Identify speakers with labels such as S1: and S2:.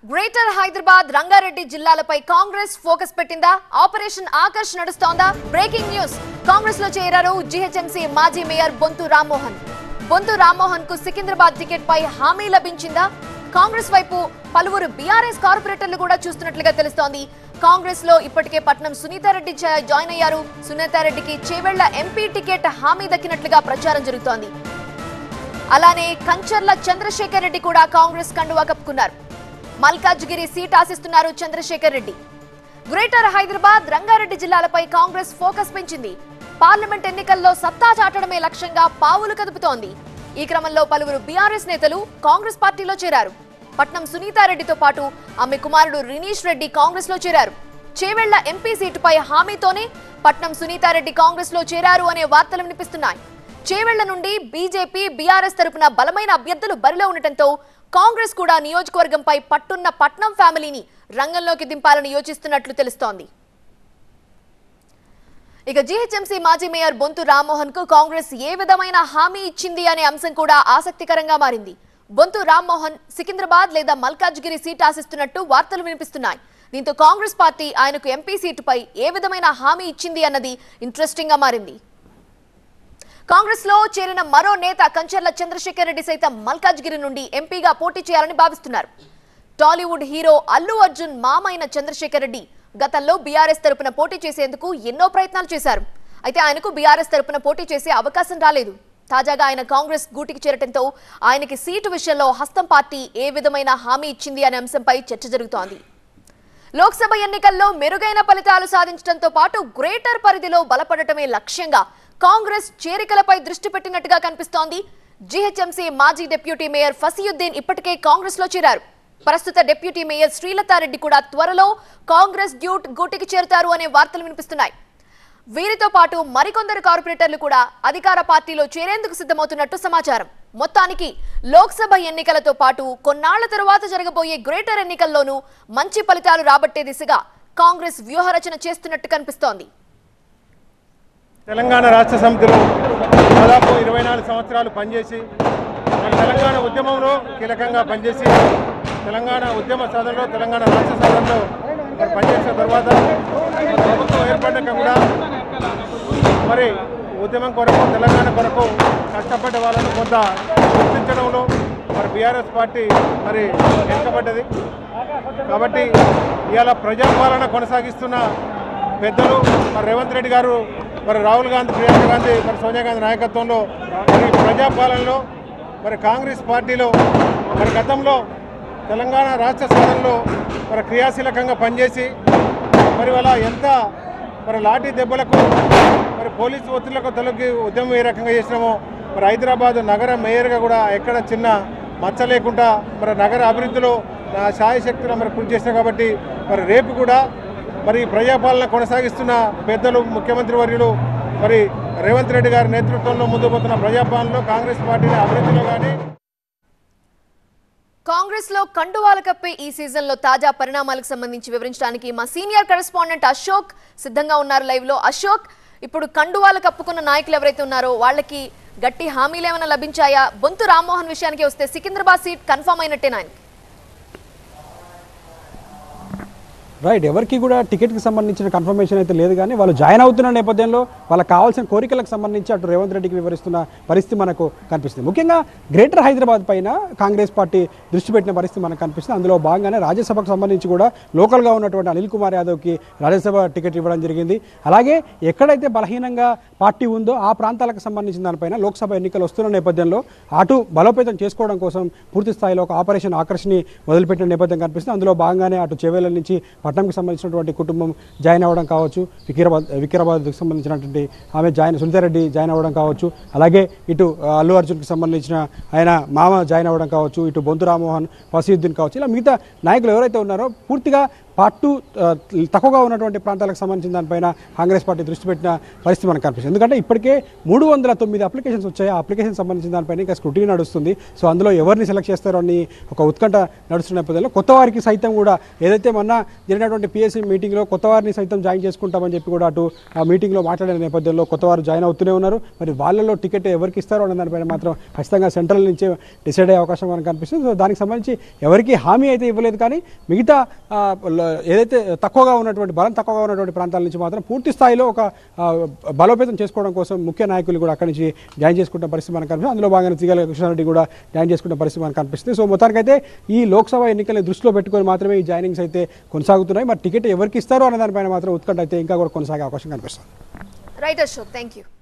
S1: greater Hyderabad Rangareddy జిల్లాలపై Congress focus పెట్టిందా operation Akarsh నడుస్తోందా బ్రేకింగ్ న్యూస్ కాంగ్రెస్ లో చేరారు జీహెచ్ఎంసీ మాజీ మేయర్ బొంతు రామ్మోహన్ బొంతు రామ్మోహన్ కు సికింద్రాబాద్ టికెట్ పై హామీ లభించిందా కాంగ్రెస్ వైపు పలువురు బీఆర్ఎస్ కార్పొరేటర్లు కూడా చూస్తున్నట్లుగా తెలుస్తోంది కాంగ్రెస్ లో ఇప్పటికే పట్నం సునీతారెడ్డి జా- జాయిన్ అయ్యారు సునీతారెడ్డికి చేవెళ్ల ఎంపీ టికెట్ హామీ దక్కినట్లుగా ప్రచారం జరుగుతోంది అలానే కంచర్ల చంద్రశేఖర్ రెడ్డి కూడా కాంగ్రెస్ కండువా కప్పుకున్నారు మల్కాజ్గిరి సీట్ ఆశిస్తున్నారు చంద్రశేఖర్ రెడ్డి గ్రేటర్ హైదరాబాద్ రంగారెడ్డి జిల్లాలపై కాంగ్రెస్ ఫోకస్ పెంచింది పార్లమెంట్ ఎన్నికల్లో సత్తా చాటడమే లక్ష్యంగా పావులు కదుపుతోంది ఈ క్రమంలో పలువురు బీఆర్ఎస్ నేతలు కాంగ్రెస్ పార్టీలో చేరారు పట్నం సునీతారెడ్డితో పాటు ఆమె కుమారుడు రినీష్ రెడ్డి కాంగ్రెస్ లో చేరారు చేవెళ్ల ఎంపీ సీటుపై హామీతోనే పట్నం సునీతారెడ్డి కాంగ్రెస్ లో చేరారు అనే వార్తలు వినిపిస్తున్నాయి చేవెళ్ల నుండి బీజేపీ బీఆర్ఎస్ తరపున బలమైన అభ్యర్థులు బరిలో ఉండటంతో కాంగ్రెస్ కూడా నియోజకవర్గంపై పట్టున్న పట్నం ఫ్యామిలీని రంగంలోకి దింపాలని యోచిస్తున్నట్లు తెలుస్తోంది ఇక జీహెచ్ఎంసీ మాజీ మేయర్ బొంతు రామ్మోహన్ కు కాంగ్రెస్ ఏ విధమైన హామీ ఇచ్చింది అనే అంశం కూడా ఆసక్తికరంగా మారింది బొంతు రామ్మోహన్ సికింద్రాబాద్ లేదా మల్కాజ్గిరి సీట్ ఆశిస్తున్నట్టు వార్తలు వినిపిస్తున్నాయి దీంతో కాంగ్రెస్ పార్టీ ఆయనకు ఎంపీ సీటుపై ఏ విధమైన హామీ ఇచ్చింది అన్నది ఇంట్రెస్టింగ్ గా మారింది కాంగ్రెస్ లో చేరిన మరో నేత కంచర్ల చంద్రశేఖర్ రెడ్డి సైతం మల్కాజ్గిరి నుండి ఎంపీగా పోటీ చేయాలని భావిస్తున్నారు టాలీవుడ్ హీరో అల్లు అర్జున్ మామైన చంద్రశేఖర్ రెడ్డి గతంలో బీఆర్ఎస్ తరపున పోటీ చేసేందుకు ఎన్నో ప్రయత్నాలు చేశారు అయితే ఆయనకు బీఆర్ఎస్ తరపున పోటీ చేసే అవకాశం రాలేదు తాజాగా ఆయన కాంగ్రెస్ గూటికి చేరటంతో ఆయనకి సీటు విషయంలో హస్తం పార్టీ ఏ విధమైన హామీ ఇచ్చింది అనే అంశంపై చర్చ జరుగుతోంది లోక్సభ ఎన్నికల్లో మెరుగైన ఫలితాలు సాధించడంతో పాటు గ్రేటర్ పరిధిలో బలపడటమే లక్ష్యంగా కాంగ్రెస్ చేరికలపై దృష్టి పెట్టినట్టుగా కనిపిస్తోంది జీహెచ్ఎంసీ మాజీ డిప్యూటీ మేయర్ ఫసీయుద్దీన్ ఇప్పటికే కాంగ్రెస్ లో చేరారు ప్రస్తుత డిప్యూటీ మేయర్ శ్రీలతారెడ్డి కూడా త్వరలో కాంగ్రెస్ గ్యూట్ గూటికి చేరుతారు అనే వార్తలు వినిపిస్తున్నాయి వీరితో పాటు మరికొందరు కార్పొరేటర్లు కూడా అధికార పార్టీలో చేరేందుకు సిద్ధమవుతున్నట్టు సమాచారం మొత్తానికి లోక్సభ ఎన్నికలతో పాటు కొన్నాళ్ల తరువాత జరగబోయే గ్రేటర్ ఎన్నికల్లోనూ మంచి ఫలితాలు రాబట్టే దిశగా కాంగ్రెస్ వ్యూహరచన చేస్తున్నట్టు కనిపిస్తోంది
S2: తెలంగాణ రాష్ట్ర సమితిలో దాదాపు ఇరవై నాలుగు సంవత్సరాలు పనిచేసి మరి తెలంగాణ ఉద్యమంలో కీలకంగా పనిచేసి తెలంగాణ ఉద్యమ సాధనలో తెలంగాణ రాష్ట్ర సాధనలో మరి పనిచేసిన తర్వాత మరి ప్రభుత్వం ఏర్పడ్డాక కూడా మరి ఉద్యమం కొరకు తెలంగాణ కొరకు కష్టపడ్డ వాళ్ళను కొంత గుర్తించడంలో మరి బీఆర్ఎస్ పార్టీ మరి వెనుకబడ్డది కాబట్టి ఇవాళ ప్రజాపాలన కొనసాగిస్తున్న పెద్దలు మరి రేవంత్ రెడ్డి గారు మరి రాహుల్ గాంధీ ప్రియాంక గాంధీ మరి సోనియా గాంధీ నాయకత్వంలో మరి ప్రజాపాలనలో మరి కాంగ్రెస్ పార్టీలో మరి గతంలో తెలంగాణ రాష్ట్ర సాధనలో మరి క్రియాశీలకంగా పనిచేసి మరి వాళ్ళ ఎంత మరి లాఠీ దెబ్బలకు మరి పోలీసు ఒత్తిళ్లకు తొలగి ఉద్యమం ఏ రకంగా చేసినామో మరి హైదరాబాద్ నగర మేయర్గా కూడా ఎక్కడ చిన్న మచ్చ లేకుండా మరి నగర అభివృద్ధిలో నా శాయశక్తులు మరి కృషి చేసిన కాబట్టి మరి రేపు కూడా మరి ఈ ప్రజాపాలన కొనసాగిస్తున్న పెద్దలు ముఖ్యమంత్రి వర్యులు మరి రేవంత్ రెడ్డి గారి నేతృత్వంలో ముందుకు పోతున్న ప్రజాపాలనలో కాంగ్రెస్ పార్టీని అభివృద్ధిలో కానీ
S1: కాంగ్రెస్ లో కండువాల కప్పే ఈ సీజన్ లో తాజా పరిణామాలకు సంబంధించి వివరించడానికి మా సీనియర్ కరెస్పాండెంట్ అశోక్ సిద్ధంగా ఉన్నారు లైవ్ లో అశోక్ ఇప్పుడు కండువాలు కప్పుకున్న నాయకులు ఎవరైతే ఉన్నారో వాళ్ళకి గట్టి హామీలు ఏమైనా లభించాయా బొంతు రామ్మోహన్ విషయానికి వస్తే సికింద్రాబాద్ సీట్ కన్ఫర్మ్ అయినట్టేనా ఆయనకి
S3: రైట్ ఎవరికి కూడా టికెట్కి సంబంధించిన కన్ఫర్మేషన్ అయితే లేదు కానీ వాళ్ళు జాయిన్ అవుతున్న నేపథ్యంలో వాళ్ళకి కావాల్సిన కోరికలకు సంబంధించి అటు రేవంత్ రెడ్డికి వివరిస్తున్న పరిస్థితి మనకు కనిపిస్తుంది ముఖ్యంగా గ్రేటర్ హైదరాబాద్ పైన కాంగ్రెస్ పార్టీ దృష్టి పెట్టిన పరిస్థితి మనకు కనిపిస్తుంది అందులో భాగంగానే రాజ్యసభకు సంబంధించి కూడా లోకల్గా ఉన్నటువంటి అనిల్ కుమార్ యాదవ్కి రాజ్యసభ టికెట్ ఇవ్వడం జరిగింది అలాగే ఎక్కడైతే బలహీనంగా పార్టీ ఉందో ఆ ప్రాంతాలకు సంబంధించిన దానిపైన లోక్సభ ఎన్నికలు వస్తున్న నేపథ్యంలో అటు బలోపేతం చేసుకోవడం కోసం పూర్తి స్థాయిలో ఒక ఆపరేషన్ ఆకర్షణి మొదలుపెట్టిన నేపథ్యం కనిపిస్తుంది అందులో భాగంగానే అటు చెవేల నుంచి పట్నంకి సంబంధించినటువంటి కుటుంబం జాయిన్ అవ్వడం కావచ్చు వికీరాబాద్ వికీరాబాద్కి సంబంధించినటువంటి ఆమె జాయిన్ సునీతారెడ్డి జాయిన్ అవ్వడం కావచ్చు అలాగే ఇటు ఆ, అల్లు అర్జున్కి సంబంధించిన ఆయన మామ జాయిన్ అవ్వడం కావచ్చు ఇటు బొంతు రామ్మోహన్ ఫసీయుద్దీన్ కావచ్చు ఇలా మిగతా నాయకులు ఎవరైతే ఉన్నారో పూర్తిగా పార్ట్ టూ తక్కువగా ఉన్నటువంటి ప్రాంతాలకు సంబంధించిన దానిపైన కాంగ్రెస్ పార్టీ దృష్టి పెట్టిన పరిస్థితి మనకు కనిపిస్తుంది ఎందుకంటే ఇప్పటికే మూడు వందల తొమ్మిది అప్లికేషన్స్ వచ్చాయి ఆ అప్లికేషన్ సంబంధించిన దానిపైన ఇంకా స్క్రూటినీ నడుస్తుంది సో అందులో ఎవరిని సెలెక్ట్ చేస్తారో అని ఒక ఉత్కంఠ నడుస్తున్న నేపథ్యంలో కొత్త వారికి సైతం కూడా ఏదైతే మొన్న జరిగినటువంటి పిఎస్సీ మీటింగ్లో కొత్త వారిని సైతం జాయిన్ చేసుకుంటామని చెప్పి కూడా అటు ఆ మీటింగ్లో మాట్లాడిన నేపథ్యంలో కొత్త వారు జాయిన్ అవుతూనే ఉన్నారు మరి వాళ్ళలో టికెట్ ఎవరికి ఇస్తారో అన్న దానిపైన మాత్రం ఖచ్చితంగా సెంట్రల్ నుంచే డిసైడ్ అయ్యే అవకాశం మనకు కనిపిస్తుంది సో దానికి సంబంధించి ఎవరికి హామీ అయితే ఇవ్వలేదు కానీ మిగతా ఆ, ల- ఏదైతే తక్కువగా ఉన్నటువంటి బలం తక్కువగా ఉన్నటువంటి ప్రాంతాల నుంచి మాత్రం పూర్తి స్థాయిలో ఒక ఆ, బలోపేతం చేసుకోవడం కోసం ముఖ్య నాయకులు కూడా అక్కడి నుంచి జాయిన్ చేసుకుంటున్న పరిస్థితి మనకు కనిపిస్తుంది అందులో భాగంగా తిగల కృష్ణారెడ్డి కూడా జాయిన్ చేసుకున్న పరిస్థితి మనకు కనిపిస్తుంది సో మొత్తానికైతే ఈ లోక్సభ ఎన్నికల్ని దృష్టిలో పెట్టుకొని మాత్రమే ఈ జాయినింగ్స్ అయితే కొనసాగుతున్నాయి మరి టికెట్ ఎవరికి ఇస్తారో అన్న దానిపైన మాత్రం ఉత్కంఠ అయితే ఇంకా కూడా కొనసాగే అవకాశం కనిపిస్తుంది
S1: రైట్ అశోక్ థ్యాంక్ యూ